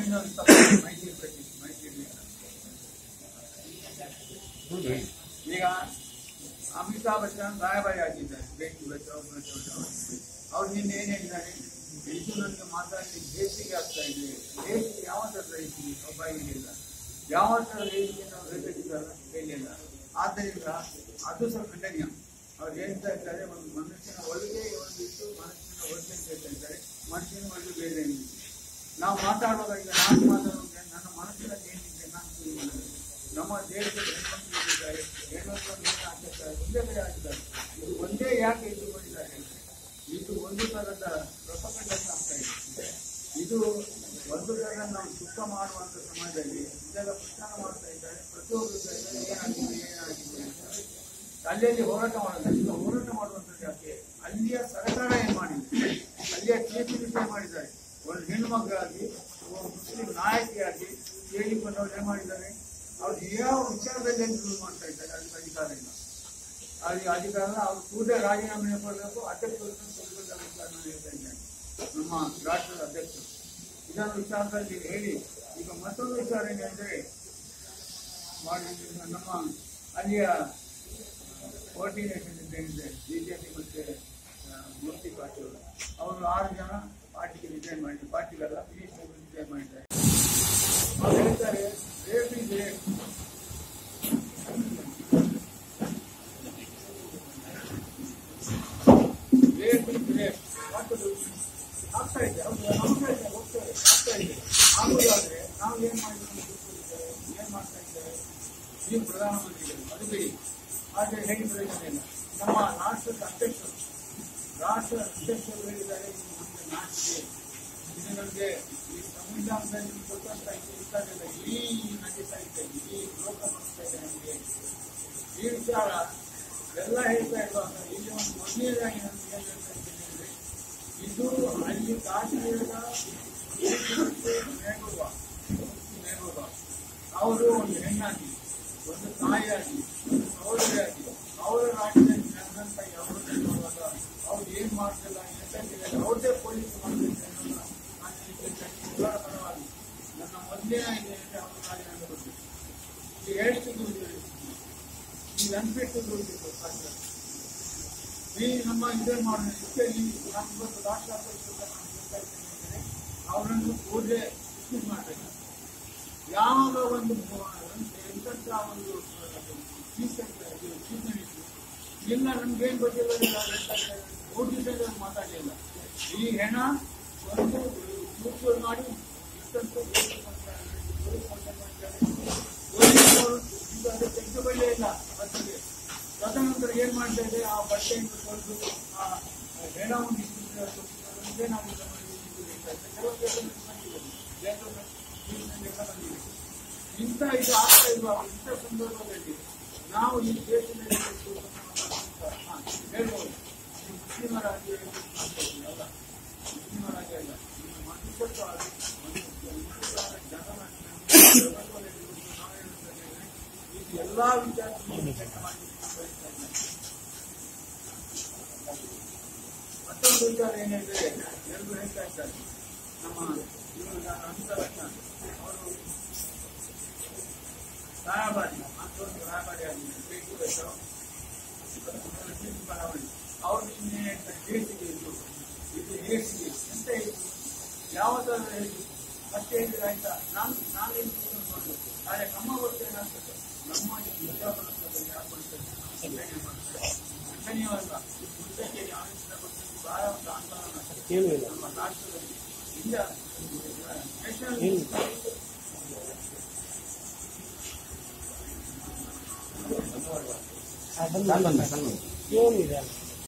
ಇನ್ನೊಂದು ತಪ್ಪು ಮೈತ್ರಿ ಪ್ರತಿ ಮೈತ್ರಿ ಈಗ ಅಮಿತಾಬ್ ಬಚ್ಚನ್ ರಾಯಭಾರಿ ಆಗಿದ್ದಾರೆ ಬೆಂಕಿ ಬಚಾವ್ ಬಚಾವ್ ಅವ್ರು ನಿನ್ನೆ ಏನ್ ಹೇಳಿದ್ದಾರೆ ಇದು ನನಗೆ ಮಾತಾಡಲಿಕ್ಕೆ ಬೇಸಿಗೆ ಆಗ್ತಾ ಇದೆ ಬೇಸಿಗೆ ಯಾವ ಥರದ ರೀತಿ ಒಬ್ಬ ಇಲ್ಲ ಯಾವ ಥರ ರೀತಿಗೆ ನಾವು ರೇಟಿದ್ದಾರ ಹೇಳಿಲ್ಲ ಆದ್ದರಿಂದ ಅದು ಸ್ವಲ್ಪ ಖಂಡನೀಯ ಅವ್ರು ಹೇಳ್ತಾ ಇದ್ದಾರೆ ಒಂದು ಮನುಷ್ಯನ ಒಳಗೆ ಒಂದಿತ್ತು ಮನುಷ್ಯನ ಹೊರಗೆ ಹೇಳ್ತಾ ಇದ್ದಾರೆ ಮನುಷ್ಯನ ಒಳಗೆ ಬೇರೆ ಏನಿದೆ ನಾವು ಮಾತಾಡುವಾಗ ಈಗ ನಾನು ಮಾತಾಡುವಾಗ ನನ್ನ ಮನಸ್ಸಿನಲ್ಲಿ ಏನಿದೆ ನಾನು ತಿಳಿಯುವುದಿಲ್ಲ. ನಮ್ಮ ದೇಶದಲ್ಲಿ ಹೆಣ್ಮಕ್ಳು ಇದ್ದಾರೆ ಹೆಣ್ಮಕ್ಳನ್ನು ಏನು ಹಾಕಿರ್ತಾರೆ ಒಂದೇ ಕಡೆ ಹಾಕಿದ್ದಾರೆ ಇದು ಒಂದೇ ಯಾಕೆ ಇದು ಮಾಡಿದ್ದಾರೆ ಅಂದ್ರೆ, ಇದು ಒಂದು ತರದ ಪ್ರಪಂಚದಲ್ಲಿ ಆಗ್ತಾ ಇದೆ ಇದು ಒಂದು ತರ ನಾವು ಸುಖ ಮಾಡುವಂತ ಸಮಾಜದಲ್ಲಿ ಇದೆಲ್ಲ ಪ್ರಚಾರ ಮಾಡ್ತಾ ಇದ್ದಾರೆ ಪ್ರತಿಯೊಬ್ಬರು ಹೇಳ್ತಾರೆ, ಏನಾಗಿದೆ ಏನಾಗಿದೆ ಅಂತ. ಅಲ್ಲಿಯಲ್ಲಿ ಹೋರಾಟ ಮಾಡೋದು ಈಗ ಹೋರಾಟ ಮಾಡುವಂಥದ್ದು ಯಾಕೆ ಅಲ್ಲಿಯ ಸರ್ಕಾರ ಏನ್ ಮಾಡಿದೆ ಅಲ್ಲಿಯ ಚೀಫ್ ಮಿನಿಸ್ಟರ್ ಮಾಡಿದ್ದಾರೆ ಒಂದು ಹೆಣ್ಣು ಮಕ್ಕಳಾಗಿ ಒಬ್ಬ ಮುಸ್ಲಿಂ ನಾಯಕಿಯಾಗಿ ಹೇಳಿಕೊಂಡವ್ರು ಏನ್ ಮಾಡಿದ್ದಾರೆ ಅವ್ರು ಯಾವ ವಿಚಾರದಲ್ಲಿ ಏನ್ ಶುರು ಮಾಡ್ತಾ ಇದ್ದಾರೆ ಅದಕ್ಕೆ ಅಧಿಕಾರ ಇಲ್ಲ ಅಲ್ಲಿ ಅಧಿಕಾರ ಅವ್ರು ಕೂಡಲೇ ರಾಜೀನಾಮೆ ಕೊಡಬೇಕು ಅಧ್ಯಕ್ಷರನ್ನು ತೆಗೆದುಕೊಳ್ಳಬೇಕು ಅಂತ ನಾನು ಹೇಳ್ತಾ ಇದ್ದೇನೆ ನಮ್ಮ ರಾಷ್ಟ್ರದ ಅಧ್ಯಕ್ಷರು ಇದನ್ನು ವಿಚಾರದಲ್ಲಿ ಹೇಳಿ ಈಗ ಮತ್ತೊಂದು ವಿಚಾರ ಏನೆಂದರೆ ಮಾಡಿ ನಮ್ಮ ಅಲ್ಲಿಯ ಕೋಆರ್ಡಿನೇಷನ್ ಏನಿದೆ ಬಿಜೆಪಿ ಮತ್ತೆ ಆ, ಮೂರ್ತಿ ಪಾಟೀಲ್ ಅವರು ಆರು ಜನ ಪಾರ್ಟಿಗೆ ರಿಸೈನ್ ಮಾಡಿ ಪಾರ್ಟಿಗೆಲ್ಲ ಮಿನಿಸ್ಟರ್ ರಿಸೈನ್ ಮಾಡಿದ್ದಾರೆ ಅವ್ರು ಹೇಳ್ತಾರೆ rape is rape rape is rape ಮಾಡ್ಬೋದು ಆಗ್ತಾ ಇದೆ ಹೌದು ಆಗ್ತಾ ಇದೆ ಹೋಗ್ತಾರೆ ಆಗ್ತಾ ಇದೆ ಆಗುದಾದ್ರೆ ನಾವು ಏನ್ ಮಾಡಿದ್ರು ಏನ್ ಮಾಡ್ತಾ ಇದ್ದಾರೆ ನೀವು ಪ್ರಧಾನಮಂತ್ರಿಗಳು ಅದು ಬಿಡಿ ಆದರೆ ಹೇಗೆ ಪ್ರಯೋಜನ ಇಲ್ಲ ನಮ್ಮ ರಾಷ್ಟ್ರದ ಅಧ್ಯಕ್ಷರು ರಾಷ್ಟ್ರ ಅಧ್ಯಕ್ಷರು ಹೇಳಿದ್ದಾರೆ ಇದು ನಮಗೆ ನಾಚಿಕೆ ಇದು ನಮಗೆ ಈ ಸಂವಿಧಾನದಲ್ಲಿ ಕೊಟ್ಟಂತ ಇದು ಇರ್ತಾರಿಲ್ಲ ಇಡೀ ನಡೀತಾ ಇದೆ ಇಡೀ ಲೋಕ ನೋಡ್ತಾ ಇದೆ ನಮಗೆ ಈ ವಿಚಾರ ಎಲ್ಲ ಹೇಳ್ತಾ ಇರುವಾಗ ಇಲ್ಲಿ ಒಂದು ಮೊದಲನೇದಾಗಿ ನಮ್ಗೆ ಏನ್ ಹೇಳ್ತಾ ಇದ್ದೇನೆ ಅಂದ್ರೆ ಇದು ಅಲ್ಲಿ ಕಾಶ್ಮೀರದ ನೇಗುವ ನೇಗುವ ಅವರು ಒಂದು ಹೆಣ್ಣಾಗಿ ಒಂದು ತಾಯಿಯಾಗಿ ಒಂದು ಸಹೋದರಿಯಾಗಿ ಅವರ ರಾಜ್ಯದಲ್ಲಿ ನಡೆದಂತ ಯಾವುದೇ ನೋಡುವಾಗ ಅವ್ರು ಏನ್ ಮಾಡ್ತಿಲ್ಲ ಯಾಕಂದ್ರೆ ಅವ್ರದೇ ಪೊಲೀಸ್ ಮಾಡ್ತಿಲ್ಲ ಅನ್ನೋದನ್ನ ನಾನು ಹೇಳ್ತೇನೆ. ಇವರ ಪರವಾಗಿ ನನ್ನ ಮೊದಲನೇ ಇದೆ ಅಂದ್ರೆ ಅವರು ರಾಜೀನಾಮೆ ಕೊಡ್ಬೇಕು ಈ ಹೇಳ್ತಿದ್ದು ಈ ಅನ್ಫಿಟ್ಟು ಈ ನಮ್ಮ ಇದೇ ಮಾಡೋಣ ಇದಕ್ಕೆ ಈ ನಾನು ಇವತ್ತು ರಾಷ್ಟ್ರ ಅಧ್ಯಕ್ಷರು ನಾನು ಹೇಳ್ತಾ ಇದ್ದೇನೆ ಅಂದ್ರೆ ಅವರನ್ನು ಕೂಡಲೇ ಡಿಸ್ಮಿಸ್ ಮಾಡಬೇಕು ಯಾವಾಗ ಒಂದು ಎಂತ ಒಂದು ಚೀಫ್ ಚೀಫ್ ಮಿನಿಸ್ಟರ್ ಇಲ್ಲ ನಮ್ಗೇನ್ ಗೊತ್ತಿಲ್ಲ ನೋಟಿಸ್ ಮಾತಾಡಲಿಲ್ಲ ಈ ಹೆಣ ಒಂದು ಯೂಟ್ಯೂಬ್ ಮಾಡಿ ಇಷ್ಟಂತ ಪೊಲೀಸರು ಇದು ಅದಕ್ಕೆ ತೆಗೆದುಕೊಳ್ಳೇ ಇಲ್ಲ ಬಸ್ಸಿಗೆ ತದನಂತರ ಏನ್ ಮಾಡ್ತಾ ಇದೆ ಆ ಬಟ್ಟೆಯಿಂದ ತೊಳೆದು ಆ ಹೆಣವನ್ನು ಇಟ್ಟಿದ್ರೆ ನಾವು ಇದನ್ನ ಮಾಡಿ ಕೆಲವು ದೇಶದಲ್ಲಿ ಬಂದಿದೆ. ದೇಶದಲ್ಲಿ ಎಲ್ಲ ಬಂದಿದೆ. ಇಂಥ ಇದು ಆಗ್ತಾ ಇರುವ ಇಂಥ ಸಂದರ್ಭದಲ್ಲಿ ನಾವು ಈ ದೇಶದಲ್ಲಿ ಹಾ, ಹೇಳ್ಬೋದು ಈ ಮುಸ್ಲಿಮ ರಾಜ್ಯ ಅಲ್ಲ ಮುಸ್ಲಿಮ ರಾಜ್ಯ ಅಲ್ಲ ಇದು ಮನುಷ್ಯತ್ವವಾಗಿ ಮನುಷ್ಯತ್ವವಾದ ಜನರನ್ನು ನಾವು ಹೇಳುತ್ತೇವೆ, ಇದು ಎಲ್ಲಾ ವಿಚಾರಗಳನ್ನು ಕೆಲಸ ಮಾಡಲಿಕ್ಕೆ ಬಯಸ್ತಾ ಇದ್ದೇನೆ. ಮತ್ತೊಂದು ವಿಚಾರ ಏನೆಂದ್ರೆ ಎಲ್ಲರೂ ಹೇಳ್ತಾ ಇದ್ದಾರೆ ನಮ್ಮ ಇವರು ಅಮಿತಾಬ್ ಅವರು ರಾಯಭಾರಿ ಮತ್ತೊಂದು ರಾಯಭಾರಿ ಆಗಿದ್ದಾರೆ ಬೇಕೂ ಬೇಕು ಅವ್ರು ನಿನ್ನೆ ಹೇಸಿಗೆ ಇದು ಇದು ಹೇಸಿಗೆ ಎಂತ ಇದು ಯಾವ ಥರ ಹೇಳಿ ಅಷ್ಟೇ ಹೇಳಿದ್ರೆ ಆಯ್ತಾ ನಾನು ನಾನು ಏನು ನೋಡಬೇಕು ಆದರೆ ನಮ್ಮ ಗೊತ್ತು ಏನಾಗ್ತದೆ ನಮ್ಮ ಈ ವಿದ್ಯಾಭ್ಯಾಸದಲ್ಲಿ ಯಾರು ಮಾಡ್ತಾರೆ ಖಂಡನೆ ಮಾಡ್ತಾರೆ ಖಂಡನೀಯವಲ್ಲ ಮುಂದಕ್ಕೆ ಆನಂದ ಗೊತ್ತಿದ್ದು ಬಹಳ ಒಂದು ಆಂದೋಲನ ನಮ್ಮ ರಾಷ್ಟ್ರದಲ್ಲಿ ಇಲ್ಲ ನ್ಯಾಷನಲ್ ಏನಿದೆ